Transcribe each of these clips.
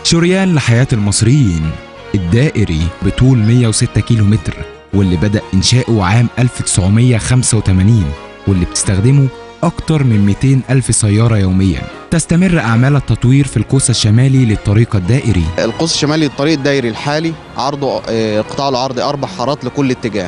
شريان لحياة المصريين الدائري بطول 106 كيلو متر واللي بدأ إنشاؤه عام 1985 واللي بتستخدمه أكتر من 200 ألف سيارة يوميا تستمر أعمال التطوير في القوس الشمالي للطريق الدائري القوس الشمالي للطريق الدائري الحالي عرضه آه، قطاعه العرضي اربع حارات لكل اتجاه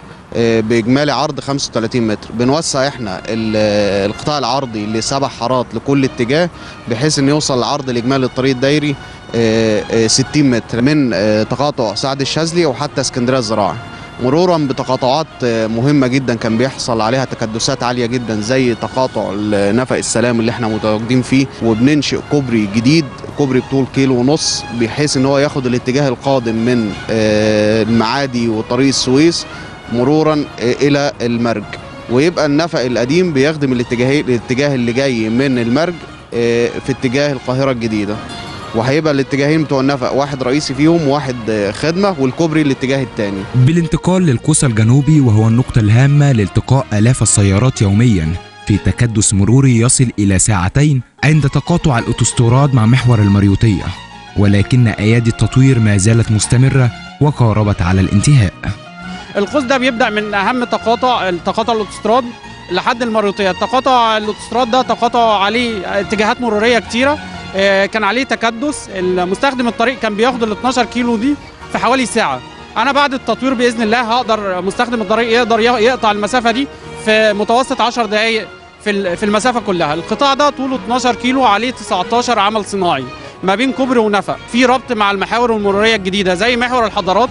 آه، باجمالي عرض 35 متر بنوسع احنا ال- آه، القطاع العرضي لسبع حارات لكل اتجاه بحيث ان يوصل العرض الاجمالي للطريق الدائري آه، آه، 60 متر من آه، تقاطع سعد الشاذلي وحتى اسكندريه الزراعي مرورا بتقاطعات آه، مهمه جدا كان بيحصل عليها تكدسات عاليه جدا زي تقاطع نفق السلام اللي احنا متواجدين فيه وبننشئ كوبري جديد كوبري بطول كيلو ونص بحيث ان هو ياخد الاتجاه القادم من آه، المعادي وطريق السويس مرورا آه، الى المرج ويبقى النفق القديم بيخدم الاتجاه الاتجاه اللي جاي من المرج آه، في اتجاه القاهره الجديده وهيبقى الاتجاهين بتوع النفق واحد رئيسي فيهم وواحد آه، خدمه والكوبري الاتجاه الثاني بالانتقال للقوس الجنوبي وهو النقطة الهامة لالتقاء آلاف السيارات يوميا في تكدس مروري يصل إلى ساعتين عند تقاطع الأوتوستراد مع محور المريوطية ولكن أيادي التطوير ما زالت مستمرة وقاربت على الانتهاء القوس ده بيبدا من اهم تقاطع التقاطع الاوتوستراد لحد المريوطيه التقاطع الاوتوستراد ده تقاطع عليه اتجاهات مروريه كتيره آه، كان عليه تكدس المستخدم الطريق كان بياخد ال 12 كيلو دي في حوالي ساعه انا بعد التطوير باذن الله هقدر مستخدم الطريق يقدر يقطع المسافه دي في متوسط 10 دقائق في ال- في المسافه كلها القطاع ده طوله 12 كيلو عليه 19 عمل صناعي ما بين كوبري ونفق في ربط مع المحاور المروريه الجديده زي محور الحضارات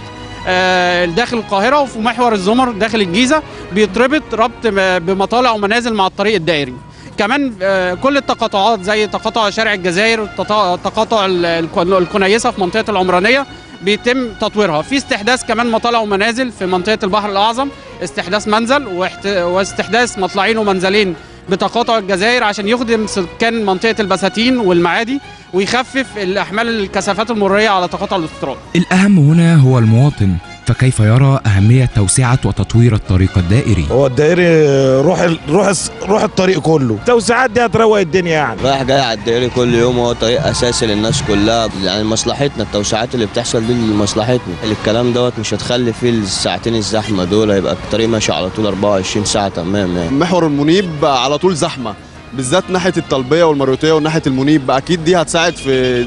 آه، داخل القاهره وفي محور الزمر داخل الجيزه بيتربط ربط م- بمطالع ومنازل مع الطريق الدائري كمان آه، كل التقاطعات زي تقاطع شارع الجزائر وتقا- تقاطع ال- الك- الكنيسه في منطقه العمرانيه بيتم تطويرها في استحداث كمان مطالع ومنازل في منطقه البحر الاعظم استحداث منزل واحت- واستحداث مطلعين ومنزلين بتقاطع الجزائر عشان يخدم سكان منطقه البساتين والمعادي ويخفف الاحمال الكثافات المروريه على تقاطع الاستراد الأهم هنا هو المواطن فكيف يرى أهمية توسعة وتطوير الطريق الدائري هو الدائري روح ال- روح الس- روح الطريق كله التوسعات دي هتروق الدنيا يعني رايح جاي على الدائري كل يوم هو طريق اساسي للناس كلها يعني مصلحتنا التوسعات اللي بتحصل دي لمصلحتنا الكلام دوت مش هتخلي فيه الساعتين الزحمه دول هيبقى الطريق ماشي على طول 24 ساعه تمام يعني محور المنيب على طول زحمه بالذات ناحيه الطلبيه والمريوطيه وناحيه المنيب اكيد دي هتساعد في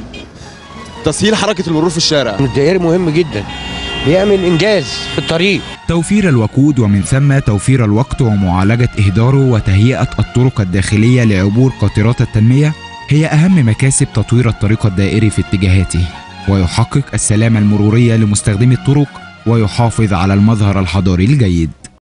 تسهيل حركه المرور في الشارع الدائري مهم جدا بيعمل انجاز في الطريق توفير الوقود ومن ثم توفير الوقت ومعالجة إهداره وتهيئة الطرق الداخلية لعبور قاطرات التنمية هي أهم مكاسب تطوير الطريق الدائري في اتجاهاته ويحقق السلامة المرورية لمستخدمي الطرق ويحافظ على المظهر الحضاري الجيد